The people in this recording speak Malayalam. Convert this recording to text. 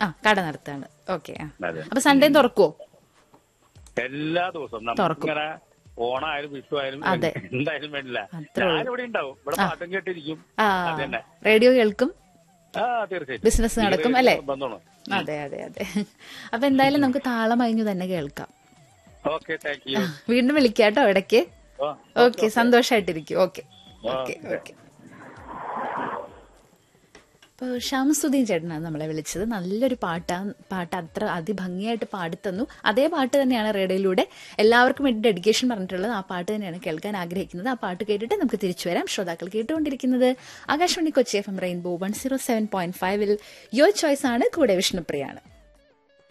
ആ കട നടത്താണ് ഓക്കെ ആ അതെ. അപ്പൊ സൺഡേ തുറക്കുവോ എല്ലാ ദിവസവും തുറക്കും. നമുക്കിങ്ങനെ ഓണായാലും വിഷു ആയാലും അതെ. എന്തായാലും വേണ്ടില്ല അത്രേ ഉള്ളൂ. ഞാനിവിടെ ഉണ്ടാവും ഇവിടെ പാട്ടും കേട്ടിരിക്കും ആ അതന്നെ റേഡിയോ കേൾക്കും ആ തീർച്ചയായിട്ടും ബിസിനസ് നടക്കും ഇത് അല്ലേ ബന്ധമാണ് അതെ അതെ അതെ അപ്പൊ എന്തായാലും നമുക്ക് താളം അയഞ്ഞു തന്നെ കേൾക്കാം ഓക്കെ താങ്ക് യു വീണ്ടും വിളിക്കാട്ടോ ഇടയ്ക്ക് ഓക്കെ സന്തോഷായിട്ടിരിക്കും ഓക്കെ ഓക്കെ ഓക്കെ ഇപ്പോൾ ഷംസുദ്ദീൻ ചേട്ടനാണ് നമ്മളെ വിളിച്ചത് നല്ലൊരു പാട്ടാണ് പാട്ട് അത്ര അതിഭംഗിയായിട്ട് പാടിത്തന്നു അതേ പാട്ട് തന്നെയാണ് റേഡിയോയിലൂടെ എല്ലാവർക്കും വേണ്ടി ഡെഡിക്കേഷൻ പറഞ്ഞിട്ടുള്ളത് ആ പാട്ട് തന്നെയാണ് കേൾക്കാൻ ആഗ്രഹിക്കുന്നത് ആ പാട്ട് കേട്ടിട്ട് നമുക്ക് തിരിച്ചു വരാം ശ്രോതാക്കൾ കേട്ടുകൊണ്ടിരിക്കുന്നത് Akashvani Kochi F M Rainbow one zero seven point ഫൈവിൽ യുവർ ചോയ്സ് ആണ് കൂടെ വിഷ്ണുപ്രിയാണ്